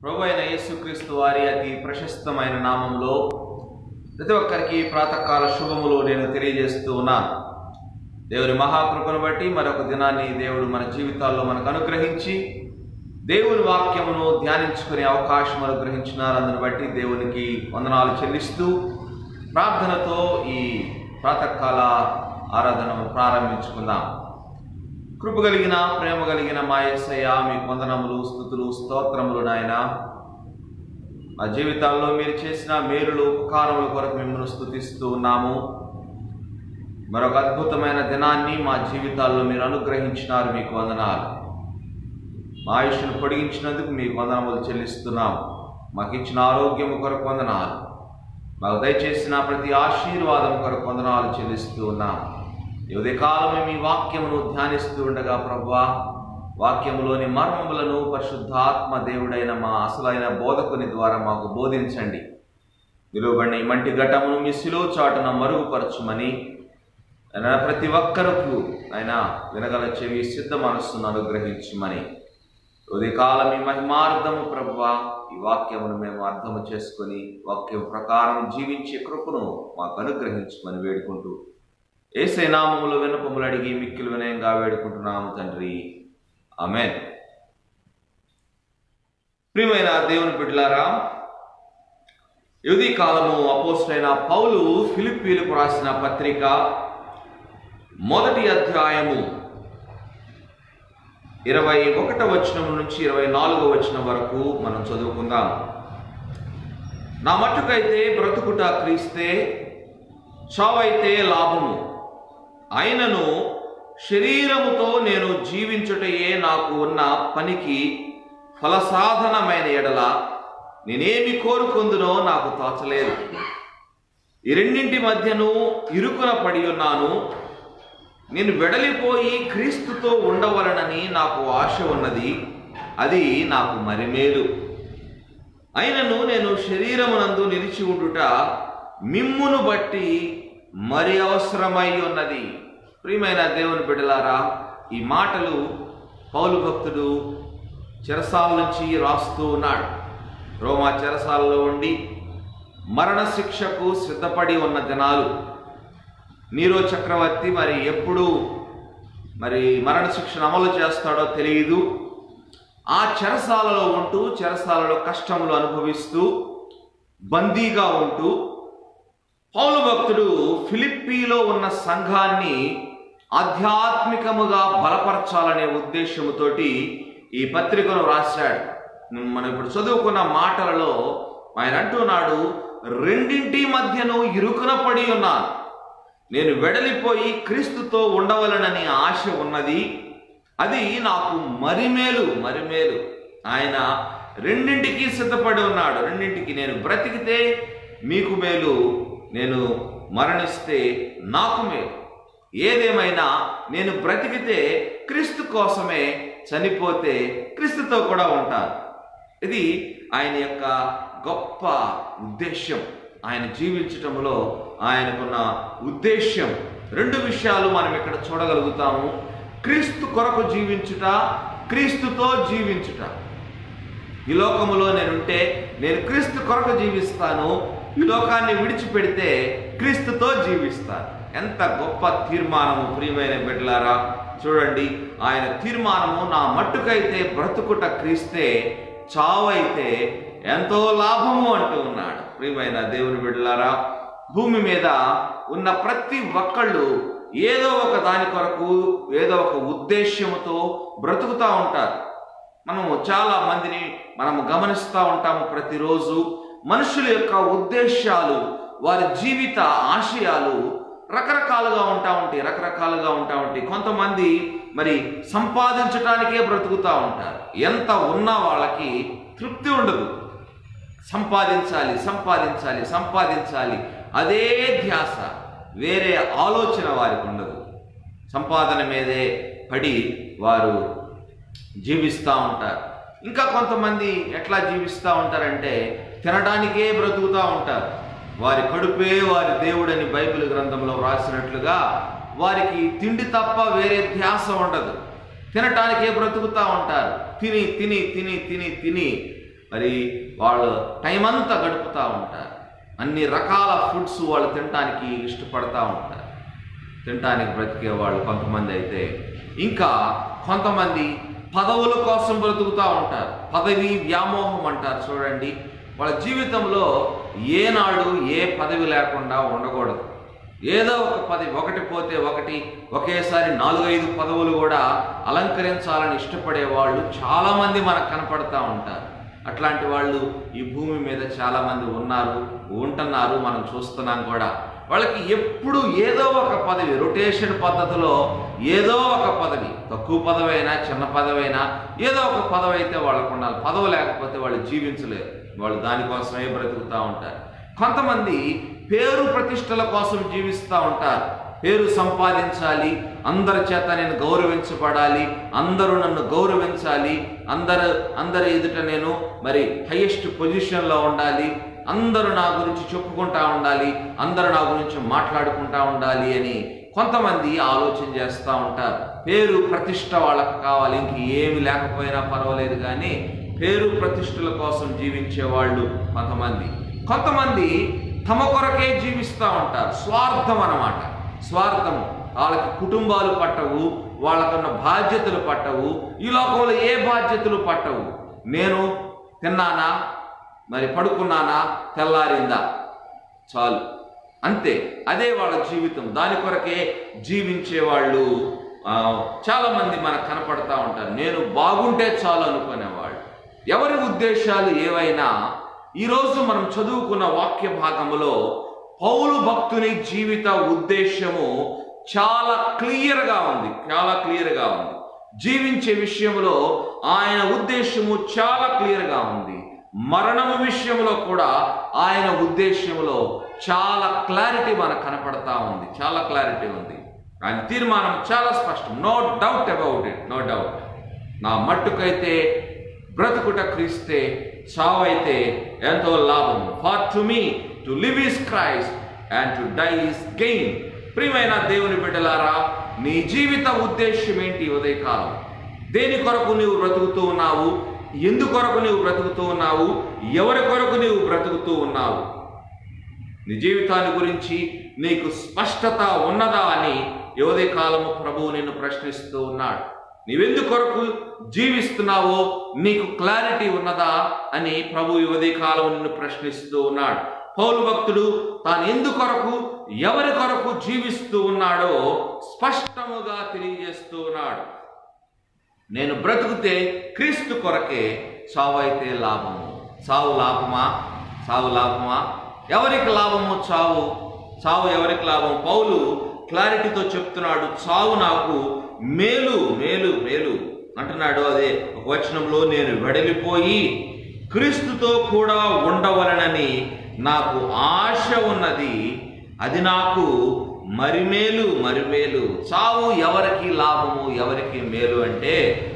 ప్రభు అయిన యేసుక్రీస్తు వారి అతి ప్రశస్తమైన నామంలో ప్రతి ఒక్కరికి ప్రాతకాల శుభములు నేను తెలియజేస్తూ ఉన్నాను దేవుని మహాకృపను బట్టి మరొక దినాన్ని దేవుడు మన జీవితాల్లో మనకు అనుగ్రహించి దేవుని వాక్యమును ధ్యానించుకునే అవకాశం అనుగ్రహించినారు అందుని బట్టి దేవునికి వందనాలు చెల్లిస్తూ ప్రార్థనతో ఈ ప్రాతకాల ఆరాధనను ప్రారంభించుకుందాం కృప కలిగిన ప్రేమ కలిగిన మా యేసయ్య మీ వందనములు స్థుతులు స్తోత్రములు నాయన మా జీవితాల్లో మీరు చేసిన మేలులు ఉపకారముల కొరకు మిమ్మల్ని స్థుతిస్తూ ఉన్నాము మరొక అద్భుతమైన దినాన్ని మా జీవితాల్లో మీరు అనుగ్రహించినారు మీకు వందనాలు మా ఆయుష్ను పొడిగించినందుకు మీకు వందనములు చెల్లిస్తున్నాము మాకు ఇచ్చిన ఆరోగ్యము కొరకు వందనాలు మాకు దయచేసిన ప్రతి ఆశీర్వాదం కొరకు వందనాలు చెల్లిస్తూ ఉన్నాము ఈ ఉదయకాలమే మీ వాక్యమును ధ్యానిస్తూ ఉండగా ప్రభువా వాక్యములోని మర్మములను పరిశుద్ధాత్మ దేవుడైన మా అసలైన బోధకుని ద్వారా మాకు బోధించండి నిలువబడిన ఈ మంటి ఘటమును మీ శిలువ చాటున మరుగుపరచుమని ఆయన ప్రతి ఒక్కరకు ఆయన వినగల చెవి సిద్ధ మనస్సును అనుగ్రహించమని ఉదయకాలం మీ మహిమార్థము ప్రభువ ఈ వాక్యమును మేము అర్థము చేసుకొని వాక్యం ప్రకారం జీవించే కృపను మాకు అనుగ్రహించమని వేడుకుంటూ ఏసై నామములు వినపములు అడిగి మిక్కిలు వినయంగా వేడుకుంటున్నాము తండ్రి ఆమెన్ ప్రియమైన దేవుని బిడ్డలారా యుది కాలము అపోస్టైన పౌలు ఫిలిప్పీలకు రాసిన పత్రిక మొదటి అధ్యాయము ఇరవై ఒకట వచనం నుంచి ఇరవై నాలుగో వచనం వరకు మనం చదువుకుందాం నా మట్టుకైతే బ్రతుకుట క్రీస్తే చావైతే లాభము అయినను శరీరముతో నేను జీవించుటయే నాకు ఉన్న పనికి ఫలసాధనమైన ఎడల నేనేమి కోరుకుందునో నాకు తోచలేదు ఈ రెండింటి మధ్యను ఇరుకున పడి ఉన్నాను నేను వెడలిపోయి క్రీస్తుతో ఉండవలనని నాకు ఆశ ఉన్నది అది నాకు మరిమేలు అయినను నేను శరీరమునందు నిలిచి ఉండుట మిమ్మును బట్టి మరి అవసరమై ఉన్నది ప్రియమైన దేవుని బిడ్డలారా ఈ మాటలు పౌలు భక్తుడు చెరసాల నుంచి రాస్తూ ఉన్నాడు రోమా చెరసాలలో ఉండి మరణ శిక్షకు సిద్ధపడి ఉన్న జనాలు నీరో చక్రవర్తి మరి ఎప్పుడు మరి మరణ శిక్షను అమలు చేస్తాడో తెలియదు ఆ చెరసాలలో ఉంటూ చెరసాలలో కష్టములు అనుభవిస్తూ బందీగా ఉంటూ పౌలు భక్తుడు ఫిలిప్పీలో ఉన్న సంఘాన్ని ఆధ్యాత్మికముగా బలపరచాలనే ఉద్దేశముతోటి ఈ పత్రికను రాశాడు మనం ఇప్పుడు చదువుకున్న మాటలలో ఆయన అంటున్నాడు రెండింటి మధ్యను ఇరుకున పడి ఉన్నాను నేను వెడలిపోయి క్రీస్తుతో ఉండవలనని ఆశ ఉన్నది అది నాకు మరిమేలు మరిమేలు ఆయన రెండింటికి సిద్ధపడి ఉన్నాడు రెండింటికి నేను బ్రతికితే మీకు మేలు నేను మరణిస్తే నాకు మేలు ఏదేమైనా నేను బ్రతికితే క్రీస్తు కోసమే చనిపోతే క్రీస్తుతో కూడా ఉంటాను ఇది ఆయన యొక్క గొప్ప ఉద్దేశ్యం ఆయన జీవించటంలో ఆయనకున్న ఉద్దేశ్యం రెండు విషయాలు మనం ఇక్కడ చూడగలుగుతాము క్రీస్తు కొరకు జీవించుట క్రీస్తుతో జీవించుట ఈ లోకములో నేనుంటే నేను క్రీస్తు కొరకు జీవిస్తాను ఈ లోకాన్ని విడిచిపెడితే క్రీస్తుతో జీవిస్తాను ఎంత గొప్ప తీర్మానము ప్రియమైన బిడ్డలారా చూడండి ఆయన తీర్మానము నా మట్టుకైతే బ్రతుకుట క్రీస్తే చావైతే ఎంతో లాభము అంటూ ఉన్నాడు ప్రియమైన దేవుని బిడ్డలారా భూమి మీద ఉన్న ప్రతి ఒక్కళ్ళు ఏదో ఒక దాని కొరకు ఏదో ఒక ఉద్దేశ్యముతో బ్రతుకుతూ ఉంటారు మనము చాలా మందిని మనము గమనిస్తూ ఉంటాము ప్రతిరోజు మనుషుల యొక్క ఉద్దేశాలు వారి జీవిత ఆశయాలు రకరకాలుగా ఉంటా ఉంటాయి రకరకాలుగా ఉంటా ఉంటాయి కొంతమంది మరి సంపాదించడానికే బ్రతుకుతూ ఉంటారు ఎంత ఉన్నా వాళ్ళకి తృప్తి ఉండదు సంపాదించాలి సంపాదించాలి సంపాదించాలి అదే ధ్యాస వేరే ఆలోచన వారికి ఉండదు సంపాదన మీదే పడి వారు జీవిస్తూ ఉంటారు ఇంకా కొంతమంది ఎట్లా జీవిస్తూ ఉంటారంటే తినడానికే బ్రతుకుతూ ఉంటారు వారి కడుపే వారి దేవుడని బైబిల్ గ్రంథంలో రాసినట్లుగా వారికి తిండి తప్ప వేరే ధ్యాస ఉండదు తినటానికే బ్రతుకుతూ ఉంటారు తిని తిని తిని తిని తిని మరి వాళ్ళు టైం అంతా గడుపుతూ ఉంటారు అన్ని రకాల ఫుడ్స్ వాళ్ళు తినడానికి ఇష్టపడతా ఉంటారు తినడానికి బ్రతికే వాళ్ళు కొంతమంది అయితే ఇంకా కొంతమంది పదవుల కోసం బ్రతుకుతూ ఉంటారు పదవి వ్యామోహం అంటారు చూడండి వాళ్ళ జీవితంలో ఏనాడు ఏ పదవి లేకుండా ఉండకూడదు ఏదో ఒక పదవి ఒకటి పోతే ఒకటి ఒకేసారి నాలుగైదు పదవులు కూడా అలంకరించాలని ఇష్టపడే వాళ్ళు చాలామంది మనకు కనపడతా ఉంటారు అట్లాంటి వాళ్ళు ఈ భూమి మీద చాలామంది ఉన్నారు ఉంటున్నారు మనం చూస్తున్నాం కూడా వాళ్ళకి ఎప్పుడు ఏదో ఒక పదవి రొటేషన్ పద్ధతిలో ఏదో ఒక పదవి తక్కువ పదవి అయినా చిన్న పదవి అయినా ఏదో ఒక పదవి అయితే వాళ్ళకు ఉండాలి పదవి లేకపోతే వాళ్ళు జీవించలేరు వాళ్ళు దానికోసమే బ్రతుకుతూ ఉంటారు కొంతమంది పేరు ప్రతిష్టల కోసం జీవిస్తూ ఉంటారు పేరు సంపాదించాలి అందరి చేత నేను గౌరవించబడాలి అందరూ నన్ను గౌరవించాలి అందరు అందరి ఎదుట నేను మరి హైయెస్ట్ పొజిషన్లో ఉండాలి అందరూ నా గురించి చెప్పుకుంటా ఉండాలి అందరూ నా గురించి మాట్లాడుకుంటా ఉండాలి అని కొంతమంది ఆలోచన చేస్తూ ఉంటారు పేరు ప్రతిష్ట వాళ్ళకి కావాలి ఇంక ఏమి లేకపోయినా పర్వాలేదు కానీ పేరు ప్రతిష్టల కోసం జీవించే వాళ్ళు కొంతమంది కొంతమంది తమ కొరకే జీవిస్తూ ఉంటారు స్వార్థం అన్నమాట స్వార్థము వాళ్ళకి కుటుంబాలు పట్టవు వాళ్ళకున్న బాధ్యతలు పట్టవు ఈ లోకంలో ఏ బాధ్యతలు పట్టవు నేను తిన్నానా మరి పడుకున్నానా తెల్లారిందా చాలు అంతే అదే వాళ్ళ జీవితం దాని కొరకే జీవించే వాళ్ళు ఆ, చాలా మంది మనకు కనపడతా ఉంటారు నేను బాగుంటే చాలు అనుకునేవాళ్ళు ఎవరి ఉద్దేశాలు ఏవైనా ఈరోజు మనం చదువుకున్న వాక్య భాగములో పౌలు భక్తుని జీవిత ఉద్దేశము చాలా క్లియర్గా ఉంది చాలా క్లియర్గా ఉంది జీవించే విషయంలో ఆయన ఉద్దేశము చాలా క్లియర్గా ఉంది మరణము విషయంలో కూడా ఆయన ఉద్దేశంలో చాలా క్లారిటీ మనకు కనపడతా ఉంది చాలా క్లారిటీ ఉంది ఆయన తీర్మానం చాలా స్పష్టం no doubt about it no doubt నా మట్టుకైతే బ్రతుకుట క్రీస్తే చావైతే ఎంతో లాభం for to me to live is Christ and to die is gain ప్రియమైన దేవుని బిడ్డలారా నీ జీవిత ఉద్దేశం ఏంటి ఈ ఉదయకాలం దేని కొరకు నీవు బ్రతుకుతూ ఉన్నావు ఎందుకొరకు నీవు బ్రతుకుతూ ఉన్నావు ఎవరి కొరకు నీవు బ్రతుకుతూ ఉన్నావు నీ జీవితాన్ని గురించి నీకు స్పష్టత ఉన్నదా అని యువదే కాలము ప్రభువు నిన్ను ప్రశ్నిస్తూ ఉన్నాడు నీవెందు కొరకు జీవిస్తున్నావో నీకు క్లారిటీ ఉన్నదా అని ప్రభు యువదే కాలం నిన్ను ప్రశ్నిస్తూ ఉన్నాడు పౌలు భక్తుడు తాను ఎందుకొరకు ఎవరి కొరకు జీవిస్తూ ఉన్నాడో స్పష్టముగా తెలియజేస్తూ ఉన్నాడు నేను బ్రతుకుతే క్రీస్తు కొరకే చావు అయితే లాభము చావు లాభమా చావు లాభమా ఎవరికి లాభము చావు చావు ఎవరికి లాభం పౌలు క్లారిటీతో చెప్తున్నాడు చావు నాకు మేలు మేలు మేలు అంటున్నాడు అదే ఒక వచనంలో నేను వెడలిపోయి క్రీస్తుతో కూడా ఉండవలనని నాకు ఆశ ఉన్నది అది నాకు మరిమేలు మరిమేలు చావు ఎవరికి లాభము ఎవరికి మేలు అంటే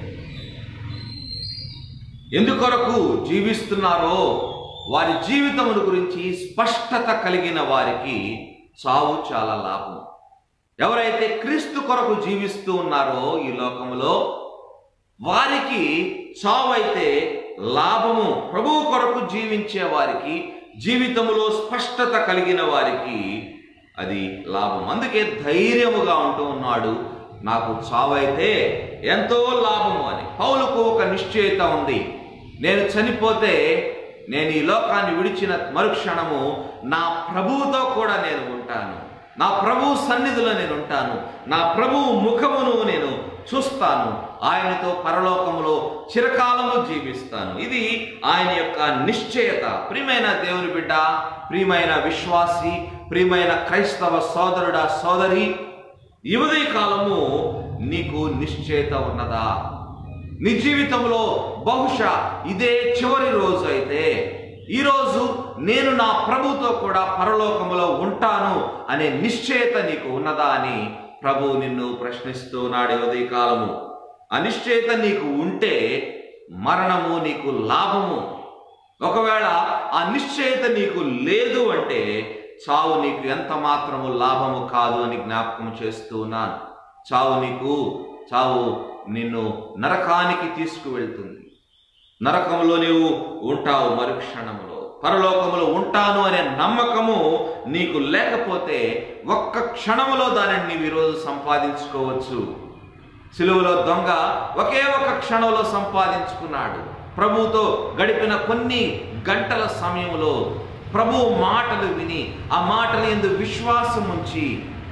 ఎందుకొరకు జీవిస్తున్నారో వారి జీవితముల గురించి స్పష్టత కలిగిన వారికి చావు చాలా లాభం ఎవరైతే క్రీస్తు కొరకు జీవిస్తూ ఉన్నారో ఈ లోకములో వారికి చావు అయితే లాభము ప్రభువు కొరకు జీవించే వారికి జీవితములో స్పష్టత కలిగిన వారికి అది లాభం అందుకే ధైర్యముగా ఉంటూ ఉన్నాడు నాకు చావైతే ఎంతో లాభము అని పౌలుకు ఒక నిశ్చయిత ఉంది నేను చనిపోతే నేను ఈ లోకాన్ని విడిచిన మరుక్షణము నా ప్రభువుతో కూడా నేను ఉంటాను నా ప్రభు సన్నిధిలో నేను ఉంటాను నా ప్రభువు ముఖమును నేను చూస్తాను ఆయనతో పరలోకములో చిరకాలము జీవిస్తాను ఇది ఆయన యొక్క నిశ్చయత ప్రియమైన దేవుని బిడ్డ ప్రియమైన విశ్వాసి ప్రియమైన క్రైస్తవ సోదరుడా సోదరి ఈ ఉదయ కాలము నీకు నిశ్చయత ఉన్నదా నీ జీవితంలో బహుశా ఇదే చివరి రోజు అయితే ఈరోజు నేను నా ప్రభుతో కూడా పరలోకములో ఉంటాను అనే నిశ్చయత నీకు ఉన్నదా అని ప్రభు నిన్ను ప్రశ్నిస్తూ నాడు ఉదయకాలము ఆ నిశ్చయత నీకు ఉంటే మరణము నీకు లాభము ఒకవేళ ఆ నిశ్చయత నీకు లేదు అంటే చావు నీకు ఎంత మాత్రము లాభము కాదు అని జ్ఞాపకం చేస్తూ ఉన్నాను చావు నీకు చావు నిన్ను నరకానికి తీసుకువెళ్తుంది నరకంలో నీవు ఉంటావు మరుక్షణములో పరలోకములో ఉంటాను అనే నమ్మకము నీకు లేకపోతే ఒక్క క్షణములో దానిని నీవు ఈరోజు సంపాదించుకోవచ్చు సిలువలో దొంగ ఒకే ఒక క్షణంలో సంపాదించుకున్నాడు ప్రభువుతో గడిపిన కొన్ని గంటల సమయంలో ప్రభు మాటలు విని ఆ మాటలు ఎందు విశ్వాసం ఉంచి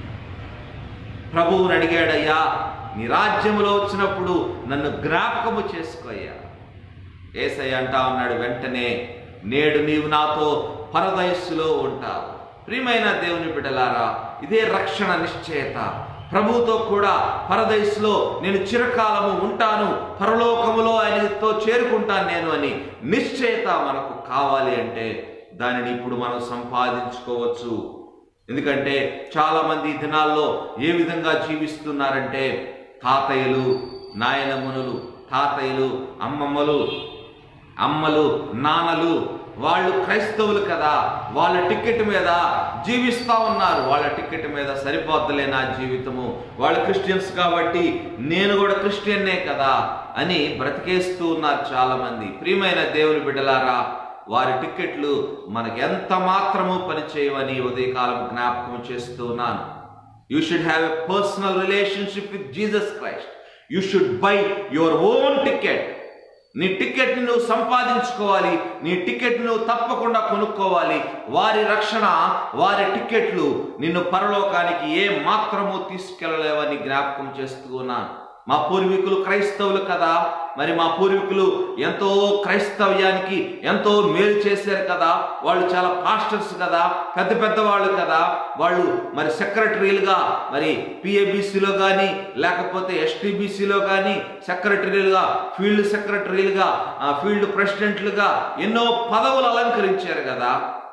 ప్రభువుని అడిగాడయ్యా నీ రాజ్యములో వచ్చినప్పుడు నన్ను జ్ఞాపకము చేసుకోయ్యా ఏసయ్య అంటా ఉన్నాడు వెంటనే నేడు నీవు నాతో పరదయస్సులో ఉంటావు ప్రియమైన దేవుని బిడ్డలారా ఇదే రక్షణ నిశ్చయత ప్రభువుతో కూడా పరదయస్సులో నేను చిరకాలము ఉంటాను పరలోకములో ఆయనతో చేరుకుంటాను నేను అని నిశ్చయత మనకు కావాలి అంటే దానిని ఇప్పుడు మనం సంపాదించుకోవచ్చు ఎందుకంటే చాలా మంది ఈ దినాల్లో ఏ విధంగా జీవిస్తున్నారంటే తాతయ్యలు నాయనమ్మనులు తాతయ్యలు అమ్మమ్మలు అమ్మలు నాన్నలు వాళ్ళు క్రైస్తవులు కదా వాళ్ళ టికెట్ మీద జీవిస్తా ఉన్నారు వాళ్ళ టికెట్ మీద సరిపోద్దలే నా జీవితము వాళ్ళు క్రిస్టియన్స్ కాబట్టి నేను కూడా క్రిస్టియన్నే కదా అని బ్రతికేస్తూ ఉన్నారు చాలా మంది ప్రియమైన దేవుని బిడ్డలారా వారి టిక్కెట్లు మనకు ఎంత మాత్రము పనిచేయవని ఉదయకాలం జ్ఞాపకం చేస్తూ ఉన్నాను you should have a personal relationship with Jesus Christ you should buy your own ticket నీ టికెట్ని నువ్వు సంపాదించుకోవాలి నీ టికెట్ నువ్వు తప్పకుండా కొనుక్కోవాలి వారి రక్షణ వారి టికెట్లు నిన్ను పరలోకానికి ఏ మాత్రము తీసుకెళ్ళలేవని జ్ఞాపకం చేస్తూ ఉన్నాను మా పూర్వీకులు క్రైస్తవులు కదా మరి మా పూర్వీకులు ఎంతో క్రైస్తవ్యానికి ఎంతో మేలు చేశారు కదా వాళ్ళు చాలా పాస్టర్స్ కదా పెద్ద పెద్ద వాళ్ళు కదా వాళ్ళు మరి సెక్రటరీలుగా మరి పిఏబిసిలో కానీ లేకపోతే ఎస్టీబీసీలో కానీ సెక్రటరీలుగా ఫీల్డ్ సెక్రటరీలుగా ఆ, ఫీల్డ్ ప్రెసిడెంట్లుగా ఎన్నో పదవులు అలంకరించారు కదా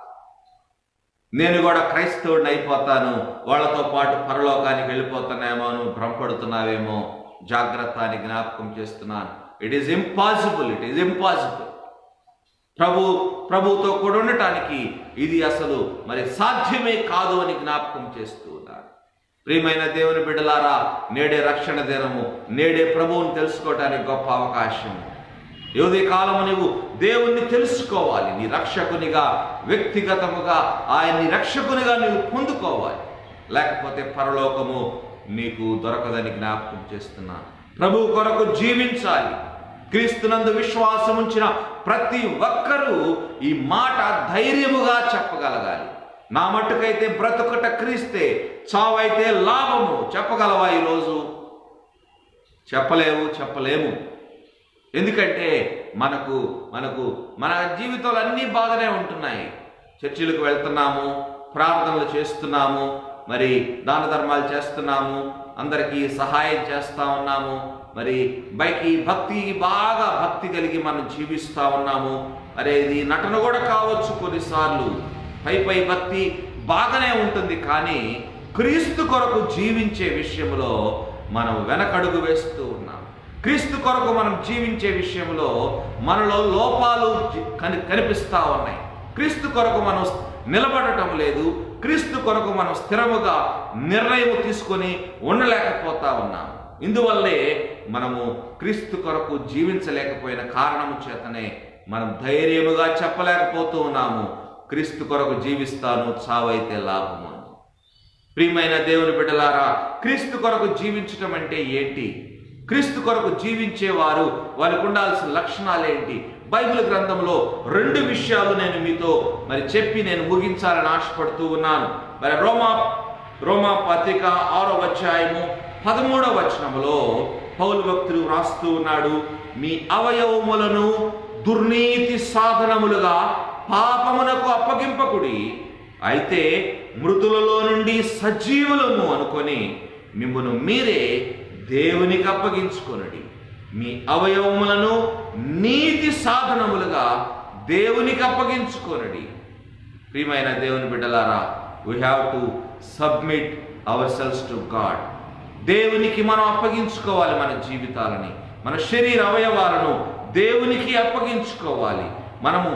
నేను కూడా క్రైస్తవుడిని అయిపోతాను వాళ్ళతో పాటు పరలోకానికి వెళ్ళిపోతానేమో నువ్వు భ్రమపడుతున్నావేమో జాగ్రత్త అని జ్ఞాపకం చేస్తున్నాను it is impossible it is impossible ప్రభు ప్రభుతో కూడా ఉండటానికి ఇది అసలు మరి సాధ్యమే కాదు అని జ్ఞాపకం చేస్తూ ఉన్నాను ప్రియమైన దేవుని బిడ్డలారా నేడే రక్షణ దినము నేడే ప్రభువుని తెలుసుకోవటానికి గొప్ప అవకాశం యోధి కాలము నీవు దేవుణ్ణి తెలుసుకోవాలి నీ రక్షకునిగా వ్యక్తిగతముగా ఆయన్ని రక్షకునిగా నీవు పొందుకోవాలి లేకపోతే పరలోకము నీకు దొరకదని జ్ఞాపకం చేస్తున్నాను ప్రభు కొరకు జీవించాలి క్రీస్తునందు విశ్వాసం ఉంచిన ప్రతి ఒక్కరూ ఈ మాట ధైర్యముగా చెప్పగలగాలి నా మట్టుకైతే బ్రతుకట క్రీస్తే చావైతే లాభము చెప్పగలవా ఈరోజు చెప్పలేవు చెప్పలేము ఎందుకంటే మనకు మనకు మన జీవితాలు అన్నీ బాగానే ఉంటున్నాయి చర్చిలకు వెళ్తున్నాము ప్రార్థనలు చేస్తున్నాము మరి దాన ధర్మాలు చేస్తున్నాము అందరికీ సహాయం చేస్తా ఉన్నాము మరి బైకి భక్తి బాగా భక్తి కలిగి మనం జీవిస్తా ఉన్నాము అరే ఇది నటన కూడా కావచ్చు కొన్నిసార్లు పై పై భక్తి బాగానే ఉంటుంది కానీ క్రీస్తు కొరకు జీవించే విషయంలో మనం వెనకడుగు వేస్తూ ఉన్నాం క్రీస్తు కొరకు మనం జీవించే విషయంలో మనలో లోపాలు జి- కని కనిపిస్తా ఉన్నాయి క్రీస్తు కొరకు మనం నిలబడటం లేదు క్రీస్తు కొరకు మనం స్థిరముగా నిర్ణయం తీసుకొని ఉండలేకపోతా ఉన్నాం ఇందువల్లే మనము క్రీస్తు కొరకు జీవించలేకపోయిన కారణము చేతనే మనం ధైర్యముగా చెప్పలేకపోతూ ఉన్నాము క్రీస్తు కొరకు జీవిస్తాను చావైతే లాభము అని. ప్రియమైన దేవుని బిడ్డలారా క్రీస్తు కొరకు జీవించటం అంటే ఏంటి క్రీస్తు కొరకు జీవించేవారు వారికి ఉండాల్సిన లక్షణాలు ఏంటి బైబిల్ గ్రంథంలో రెండు విషయాలు నేను మీతో మరి చెప్పి నేను ముగించాలని ఆశపడుతూ ఉన్నాను మరి రోమా రోమా పత్రిక ఆరో అధ్యాయము పదమూడవ వచనములో పౌలు భక్తులు వ్రాస్తూ ఉన్నాడు మీ అవయవములను దుర్నీతి సాధనములుగా పాపమునకు అప్పగింపకుడి అయితే మృతులలో నుండి సజీవులము అనుకొని మిమ్మను మీరే దేవునికి అప్పగించుకొనడి మీ అవయవములను నీతి సాధనములుగా దేవునికి అప్పగించుకొనడి ప్రియమైన దేవుని బిడ్డలారా we have to submit our selves to God దేవునికి మనం అప్పగించుకోవాలి మన జీవితాలని మన శరీర అవయవాలను దేవునికి అప్పగించుకోవాలి మనము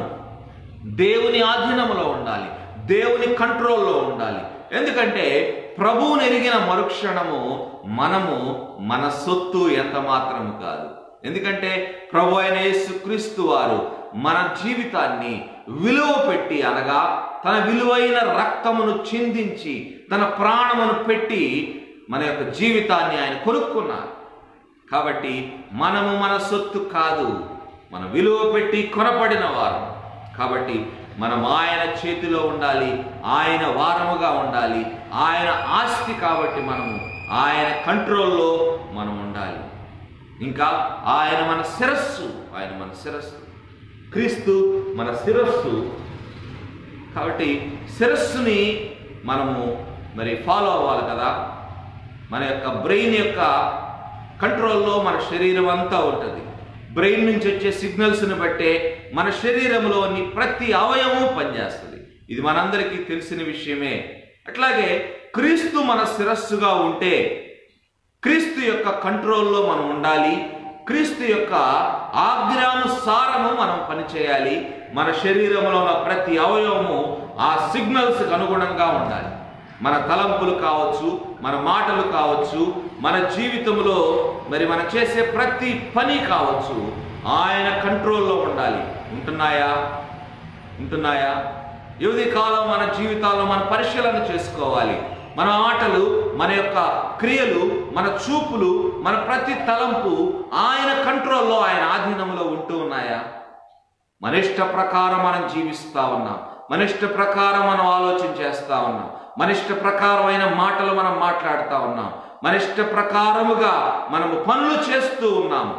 దేవుని ఆధీనంలో ఉండాలి దేవుని కంట్రోల్లో ఉండాలి ఎందుకంటే ప్రభువుని ఎరిగిన మరుక్షణము మనము మన సొత్తు ఎంత మాత్రము కాదు ఎందుకంటే ప్రభు అయిన యేసుక్రీస్తు వారు మన జీవితాన్ని విలువ పెట్టి అనగా తన విలువైన రక్తమును చిందించి తన ప్రాణమును పెట్టి మన యొక్క జీవితాన్ని ఆయన కొనుక్కున్నారు కాబట్టి మనము మన సొత్తు కాదు మన విలువ పెట్టి కొనపడిన వారు కాబట్టి మనం ఆయన చేతిలో ఉండాలి ఆయన వారముగా ఉండాలి ఆయన ఆస్తి కాబట్టి మనము ఆయన కంట్రోల్లో మనం ఉండాలి ఇంకా ఆయన మన శిరస్సు ఆయన మన శిరస్సు క్రీస్తు మన శిరస్సు కాబట్టి శిరస్సుని మనము మరి ఫాలో అవ్వాలి కదా మన యొక్క బ్రెయిన్ యొక్క కంట్రోల్లో మన శరీరం అంతా ఉంటుంది బ్రెయిన్ నుంచి వచ్చే సిగ్నల్స్ని బట్టే మన శరీరంలోని ప్రతి అవయవం పనిచేస్తుంది ఇది మనందరికీ తెలిసిన విషయమే అట్లాగే క్రీస్తు మన శిరస్సుగా ఉంటే క్రీస్తు యొక్క కంట్రోల్లో మనం ఉండాలి క్రీస్తు యొక్క ఆజ్ఞానుసారము మనం పనిచేయాలి మన శరీరంలో ఉన్న ప్రతి అవయవము ఆ సిగ్నల్స్కి అనుగుణంగా ఉండాలి మన తలంపులు కావచ్చు మన మాటలు కావచ్చు మన జీవితంలో మరి మనం చేసే ప్రతి పని కావచ్చు ఆయన కంట్రోల్లో ఉండాలి ఉంటున్నాయా ఉంటున్నాయా యువతి కాలం మన జీవితాల్లో మన పరిశీలన చేసుకోవాలి మన ఆటలు మన యొక్క క్రియలు మన చూపులు మన ప్రతి తలంపు ఆయన కంట్రోల్లో ఆయన ఆధీనంలో ఉంటూ ఉన్నాయా మన ఇష్ట ప్రకారం మనం జీవిస్తా ఉన్నాం మన ఇష్ట ప్రకారం మనం ఆలోచన చేస్తా ఉన్నాం మన ఇష్ట ప్రకారమైన మాటలు మనం మాట్లాడుతూ ఉన్నాం మన ఇష్ట ప్రకారముగా మనము పనులు చేస్తూ ఉన్నాము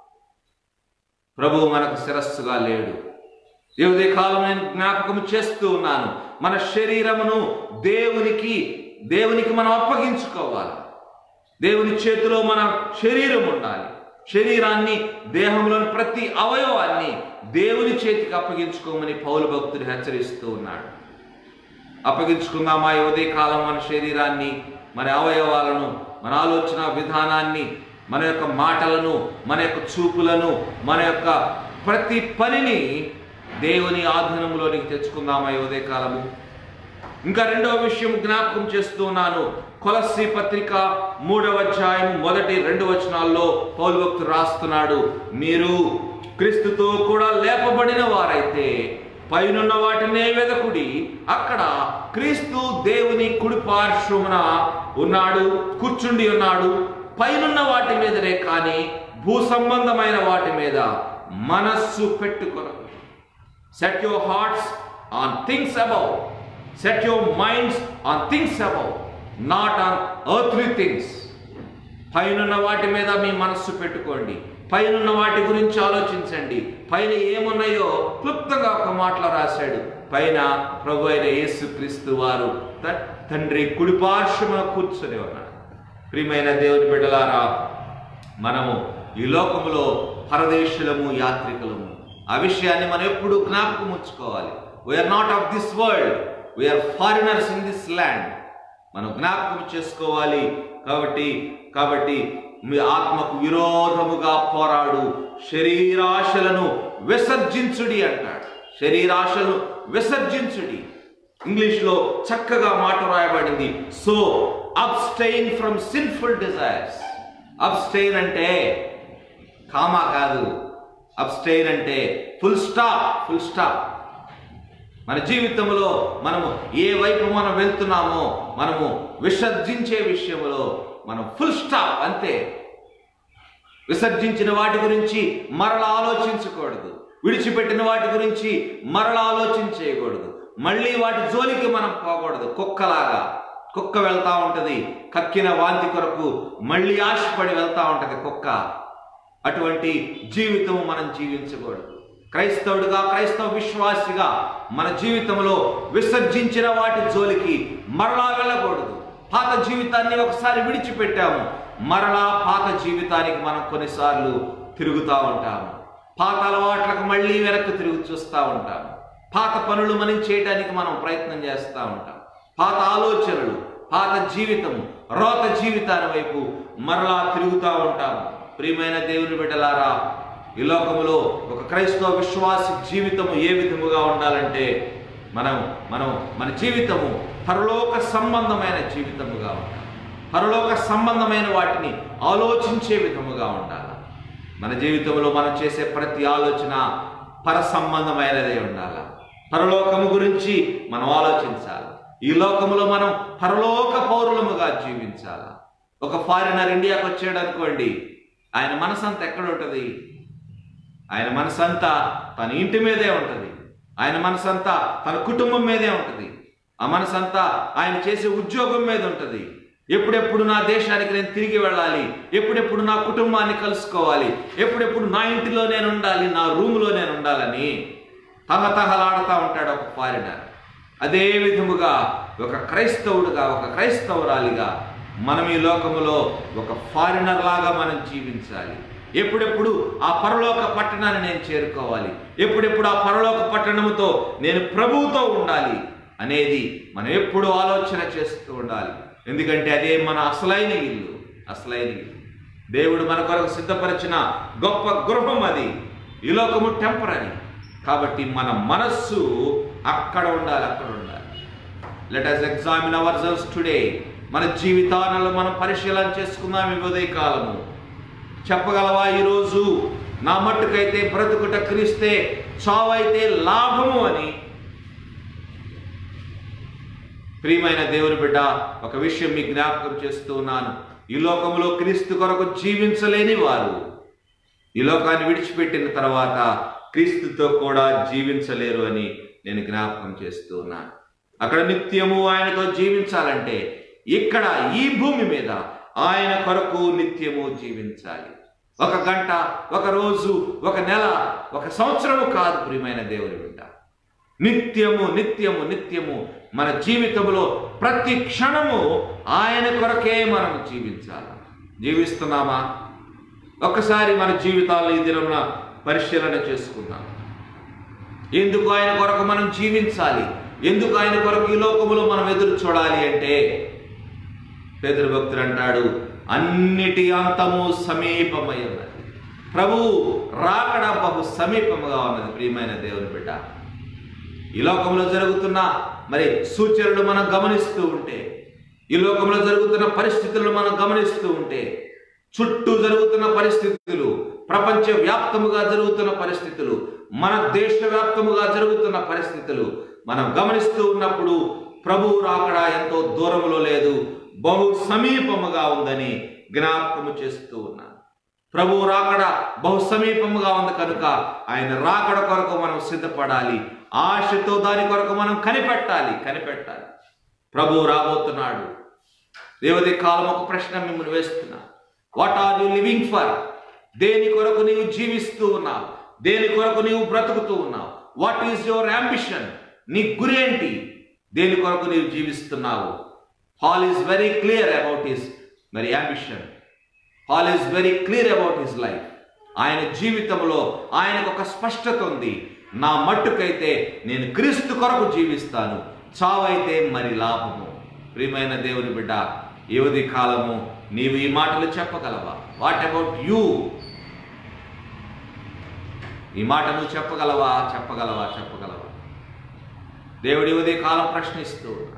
ప్రభువు మనకు శిరస్సుగా లేడు దేవుడి కాలం నేను జ్ఞాపకం చేస్తూ ఉన్నాను మన శరీరమును దేవునికి దేవునికి మనం అప్పగించుకోవాలి దేవుని చేతిలో మన శరీరం ఉండాలి శరీరాన్ని దేహంలోని ప్రతి అవయవాన్ని దేవుని చేతికి అప్పగించుకోమని పౌలు భక్తుడు హెచ్చరిస్తూ ఉన్నాడు అప్పగించుకుందామా ఈ ఉదయ కాలం మన శరీరాన్ని మన అవయవాలను మన ఆలోచన విధానాన్ని మన యొక్క మాటలను మన యొక్క చూపులను మన యొక్క ప్రతి పనిని దేవుని ఆధీనంలోనికి తెచ్చుకుందామా ఈ ఉదయ కాలము ఇంకా రెండవ విషయం జ్ఞాపకం చేస్తూ ఉన్నాను కొలస్సి పత్రిక మూడవ అధ్యాయం మొదటి రెండు వచనాల్లో పౌలు భక్తుడు రాస్తున్నాడు మీరు క్రీస్తుతో కూడా లేపబడిన వారైతే పైనున్న వాటినే వెదకుడి అక్కడ క్రీస్తు దేవుని కుడి పార్శ్వమున ఉన్నాడు కూర్చుండి ఉన్నాడు పైనున్న వాటి మీదనే కానీ భూ సంబంధమైన వాటి మీద మనస్సు పెట్టుకొనదు set your hearts on things above set your minds on things above not on earthly things పైనున్న వాటి మీద మీ మనస్సు పెట్టుకోండి పైనున్న వాటి గురించి ఆలోచించండి పైన ఏమున్నాయో క్లుప్తంగా ఒక మాటలో రాశాడు పైన ప్రభు అయిన యేసు క్రీస్తు వారు త- తండ్రి కుడిపార్శ్వమున కూర్చొని ఉన్నాడు ప్రియమైన దేవుని బిడ్డలారా మనము ఈ లోకములో పరదేశులము యాత్రికులము ఆ విషయాన్ని మనం ఎప్పుడు జ్ఞాపకం ఉంచుకోవాలి we are not of this world we are foreigners in this land మనం జ్ఞాపకం చేసుకోవాలి కాబట్టి కాబట్టి మీ ఆత్మకు విరోధముగా పోరాడు శరీరాశలను విసర్జించుడి అంటాడు శరీరాశలను విసర్జించుడి ఇంగ్లీష్లో చక్కగా మాట రాయబడింది so abstain from sinful desires abstain అంటే కామా కాదు అబ్స్టైన్ అంటే ఫుల్ స్టాప్ ఫుల్ స్టాప్ మన జీవితంలో మనము ఏ వైపు మనం వెళ్తున్నామో మనము విసర్జించే విషయంలో మనం ఫుల్ స్టాప్ అంతే విసర్జించిన వాటి గురించి మరలా ఆలోచించకూడదు విడిచిపెట్టిన వాటి గురించి మరలా ఆలోచన చేయకూడదు మళ్ళీ వాటి జోలికి మనం పోకూడదు కుక్కలాగా కుక్క వెళ్తా ఉంటది కక్కిన వాంతి కొరకు మళ్ళీ ఆశపడి వెళ్తా ఉంటది కుక్క అటువంటి జీవితం మనం జీవించకూడదు క్రైస్తవుడిగా క్రైస్తవ విశ్వాసిగా మన జీవితంలో విసర్జించిన వాటి జోలికి మరలా వెళ్ళకూడదు పాత జీవితాన్ని ఒకసారి విడిచిపెట్టాము మరలా పాత జీవితానికి మనం కొన్నిసార్లు తిరుగుతూ ఉంటాము పాత అలవాట్లకు మళ్ళీ వెనక్కి తిరిగి చూస్తూ ఉంటాము పాత పనులు మనం చేయడానికి మనం ప్రయత్నం చేస్తూ ఉంటాం పాత ఆలోచనలు పాత జీవితం రోత జీవితాల వైపు మరలా తిరుగుతూ ఉంటాము ప్రియమైన దేవుని బిడ్డలారా ఈ లోకములో ఒక క్రైస్తవ విశ్వాసి జీవితము ఏ విధముగా ఉండాలంటే మనం మనం మన జీవితము పరలోక సంబంధమైన జీవితముగా ఉండాలి పరలోక సంబంధమైన వాటిని ఆలోచించే విధముగా ఉండాలి మన జీవితంలో మనం చేసే ప్రతి ఆలోచన పర సంబంధమైనదే ఉండాలి పరలోకము గురించి మనం ఆలోచించాలి ఈ లోకములో మనం పరలోక పౌరులముగా జీవించాలి ఒక ఫారినర్ ఇండియాకి వచ్చాడు అనుకోండి ఆయన మనసంతా ఎక్కడ ఉంటుంది ఆయన మనసంతా తన ఇంటి మీదే ఉంటుంది ఆయన మనసంతా తన కుటుంబం మీదే ఉంటుంది ఆ మనసంతా ఆయన చేసే ఉద్యోగం మీద ఉంటుంది ఎప్పుడెప్పుడు నా దేశానికి నేను తిరిగి వెళ్ళాలి ఎప్పుడెప్పుడు నా కుటుంబాన్ని కలుసుకోవాలి ఎప్పుడెప్పుడు నా ఇంటిలో నేను ఉండాలి నా రూములో నేను ఉండాలని తహతహలాడుతూ ఉంటాడు ఒక ఫారినర్ అదే విధముగా ఒక క్రైస్తవుడుగా ఒక క్రైస్తవురాలిగా మనం ఈ లోకములో ఒక ఫారినర్ లాగా మనం జీవించాలి ఎప్పుడెప్పుడు ఆ పరలోక పట్టణాన్ని నేను చేరుకోవాలి ఎప్పుడెప్పుడు ఆ పరలోక పట్టణముతో నేను ప్రభువుతో ఉండాలి అనేది మనం ఎప్పుడు ఆలోచన చేస్తూ ఉండాలి ఎందుకంటే అదే మన అసలైన ఇల్లు అసలైన ఇల్లు దేవుడు మన కొరకు సిద్ధపరిచిన గొప్ప గృహం అది ఈ లోకము టెంపరీ కాబట్టి మన మనస్సు అక్కడ ఉండాలి అక్కడ ఉండాలి let us examine ourselves today మన జీవితాలను మనం పరిశీలన చేసుకుందాం ఈ ఉదయ కాలము చెప్పగలవా ఈరోజు నా మట్టుకైతే బ్రతుకుట క్రీస్తే చావైతే లాభము అని ప్రియమైన దేవుని బిడ్డ ఒక విషయం మీ జ్ఞాపకం చేస్తూ ఉన్నాను ఈ లోకంలో క్రీస్తు కొరకు జీవించలేని వారు ఈ లోకాన్ని విడిచిపెట్టిన తర్వాత క్రీస్తుతో కూడా జీవించలేరు అని నేను జ్ఞాపకం చేస్తూ ఉన్నాను అక్కడ నిత్యము ఆయనతో జీవించాలంటే ఇక్కడ ఈ భూమి మీద ఆయన కొరకు నిత్యము జీవించాలి ఒక గంట ఒక రోజు ఒక నెల ఒక సంవత్సరము కాదు ప్రియమైన దేవుని బిడ్డ నిత్యము నిత్యము నిత్యము మన జీవితంలో ప్రతి క్షణము ఆయన కొరకే మనం జీవించాలి జీవిస్తున్నామా ఒక్కసారి మన జీవితాల్లో ఈ దినమున పరిశీలన చేసుకుందాం ఎందుకు ఆయన కొరకు మనం జీవించాలి ఎందుకు ఆయన కొరకు ఈ లోకములో మనం ఎదురు చూడాలి అంటే పేదరు భక్తుడు అంటాడు అన్నిటి అంతము సమీపమై ఉన్నది ప్రభు రాకడ బహు సమీపముగా ఉన్నది ప్రియమైన దేవుని బిడ్డ ఈ లోకంలో జరుగుతున్న మరి సూచనలు మనం గమనిస్తూ ఉంటే ఈ లోకంలో జరుగుతున్న పరిస్థితులను మనం గమనిస్తూ ఉంటే చుట్టూ జరుగుతున్న పరిస్థితులు ప్రపంచ వ్యాప్తముగా జరుగుతున్న పరిస్థితులు మన దేశవ్యాప్తముగా జరుగుతున్న పరిస్థితులు మనం గమనిస్తూ ఉన్నప్పుడు ప్రభు రాకడ ఎంతో దూరంలో లేదు బహు సమీపముగా ఉందని జ్ఞాపకము చేస్తూ ఉన్నాను ప్రభు రాకడ బహు సమీపముగా ఉంది కనుక ఆయన రాకడ కొరకు మనం సిద్ధపడాలి ఆశతో దాని కొరకు మనం కనిపెట్టాలి కనిపెట్టాలి ప్రభు రాబోతున్నాడు దేవది కాలం ఒక ప్రశ్న మిమ్మల్ని వేస్తున్నా what are you living for దేని కొరకు నీవు జీవిస్తూ ఉన్నావు దేని కొరకు నీవు బ్రతుకుతూ ఉన్నావు వాట్ ఈస్ యువర్ అంబిషన్ నీ గురి ఏంటి దేని కొరకు నీవు జీవిస్తున్నావు hall is very clear about his మరి ambition hall is very clear about his life ఆయన జీవితంలో ఆయనకు ఒక స్పష్టత ఉంది నా మట్టుకైతే నేను క్రీస్తు కొరకు జీవిస్తాను చావైతే మరి లాభము ప్రియమైన దేవుని బిడ్డ యువతి కాలము నీవు ఈ మాటలు చెప్పగలవా వాట్ అబౌట్ యూ ఈ మాట నువ్వు చెప్పగలవా చెప్పగలవా చెప్పగలవా దేవుడి యువతి కాలం ప్రశ్నిస్తూ ఉన్నాడు.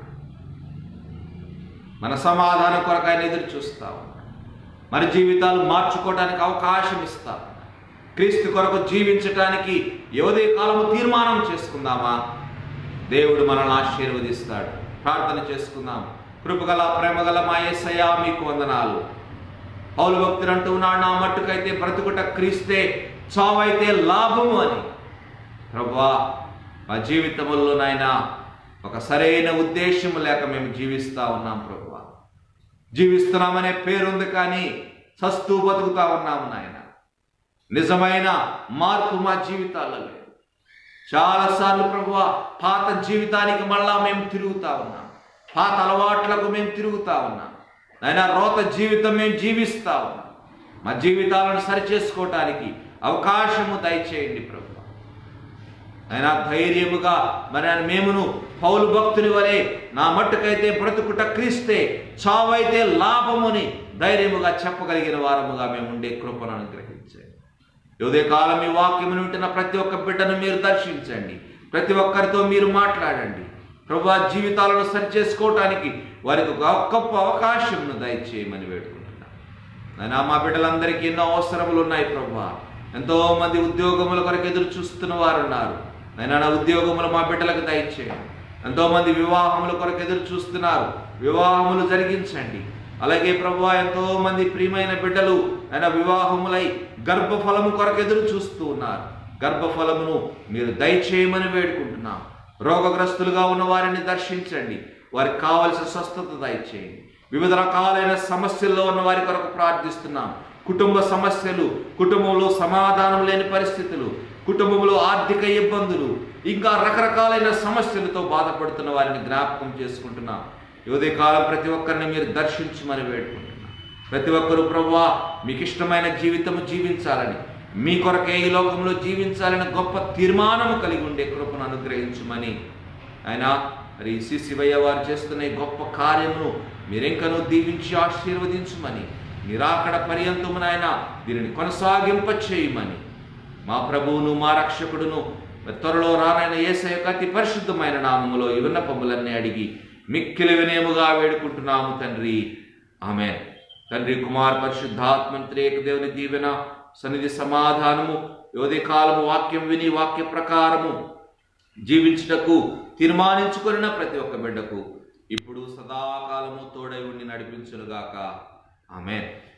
మన సమాధానం కొరకు ఆయన ఎదురు చూస్తా ఉన్నాడు. మన జీవితాలు మార్చుకోవడానికి అవకాశం ఇస్తా ఉన్నాడు. క్రీస్తు కొరకు జీవించటానికి యువదే కాలము తీర్మానం చేసుకుందామా దేవుడు మనల్ని ఆశీర్వదిస్తాడు ప్రార్థన చేసుకుందాం కృపగల ప్రేమగల మా యేసయ్యా మీకు వందనాలు పౌలు భక్తులు అంటూ ఉన్నాడు నా మట్టుకైతే బ్రతుకుట క్రీస్తే చావైతే లాభము అని ప్రభువా మా జీవితంలో నాయన ఒక సరైన ఉద్దేశం లేక మేము జీవిస్తా ఉన్నాం ప్రభువా జీవిస్తున్నామనే పేరుంది కానీ చస్తూ బతుకుతా ఉన్నాము నాయన నిజమైన మార్పు మా జీవితాల్లో లేదు చాలాసార్లు ప్రభువ పాత జీవితానికి మళ్ళా మేము తిరుగుతా ఉన్నాం పాత అలవాట్లకు మేము తిరుగుతా ఉన్నాం అయినా రోత జీవితం మేము జీవిస్తా ఉన్నాం మా జీవితాలను సరిచేసుకోవటానికి అవకాశము దయచేయండి ప్రభు అయినా ధైర్యముగా మరి ఆయన మేమును పౌలు భక్తుని వలె నా మట్టుకైతే బ్రతుకుట క్రీస్తే చావైతే లాభముని ధైర్యముగా చెప్పగలిగిన వారముగా మేము ఉండే కృపను అనుగ్రహించండి ఉదయ కాలం మీ వాక్యమును వింటున్న ప్రతి ఒక్క బిడ్డను మీరు దర్శించండి ప్రతి ఒక్కరితో మీరు మాట్లాడండి ప్రభు జీవితాలను సరిచేసుకోవటానికి వారికి ఒక గొప్ప అవకాశంను దయచేయమని వేడుకుంటున్నాను నాయనా మా బిడ్డలందరికీ ఎన్నో అవసరములు ఉన్నాయి ప్రభా ఎంతో మంది ఉద్యోగముల కొరకు ఎదురు చూస్తున్న వారు ఉన్నారు నైనా నా ఉద్యోగములు మా బిడ్డలకు దయచేయండి ఎంతో మంది వివాహముల కొరకు ఎదురు చూస్తున్నారు వివాహములు జరిగించండి అలాగే ప్రభు ఎంతో మంది ప్రియమైన బిడ్డలు ఆయన వివాహములై గర్భఫలము కొరకు ఎదురు చూస్తూ ఉన్నారు గర్భఫలమును మీరు దయచేయమని వేడుకుంటున్నాం రోగగ్రస్తులుగా ఉన్న వారిని దర్శించండి వారికి కావలసిన స్వస్థత దయచేయండి వివిధ రకాలైన సమస్యల్లో ఉన్న వారి కొరకు ప్రార్థిస్తున్నాం కుటుంబ సమస్యలు కుటుంబంలో సమాధానం లేని పరిస్థితులు కుటుంబంలో ఆర్థిక ఇబ్బందులు ఇంకా రకరకాలైన సమస్యలతో బాధపడుతున్న వారిని జ్ఞాపకం చేసుకుంటున్నాం యువదే కాలం ప్రతి ఒక్కరిని మీరు దర్శించమని వేడుకుంటున్నాం ప్రతి ఒక్కరూ ప్రభువా మీకు ఇష్టమైన జీవితము జీవించాలని మీ కొరకే ఈ లోకంలో జీవించాలని గొప్ప తీర్మానము కలిగి ఉండే కృపను అనుగ్రహించమని ఆయన మరి శ్రీ శివయ్య వారు చేస్తున్న ఈ గొప్ప కార్యమును మీరెంకనూ దీవించి ఆశీర్వదించమని నిరాకడ పర్యంతము ఆయన దీనిని కొనసాగింప చేయమని మా ప్రభువును మా రక్షకుడును త్వరలో రానైన ఏసయ అతి పరిశుద్ధమైన నామములో ఈ విన్నపములన్నీ అడిగి మిక్కిలి వినయముగా వేడుకుంటున్నాము తండ్రి ఆమె తండ్రి కుమార్ పరిశుద్ధాత్మంత్రేక దేవుని దీవెన సన్నిధి సమాధానము యోధి కాలము వాక్యం విని వాక్య ప్రకారము జీవించుటకు తీర్మానించుకొనిన ప్రతి ఒక్క బిడ్డకు ఇప్పుడు సదాకాలము తోడై ఉండి నడిపించునుగాక ఆమె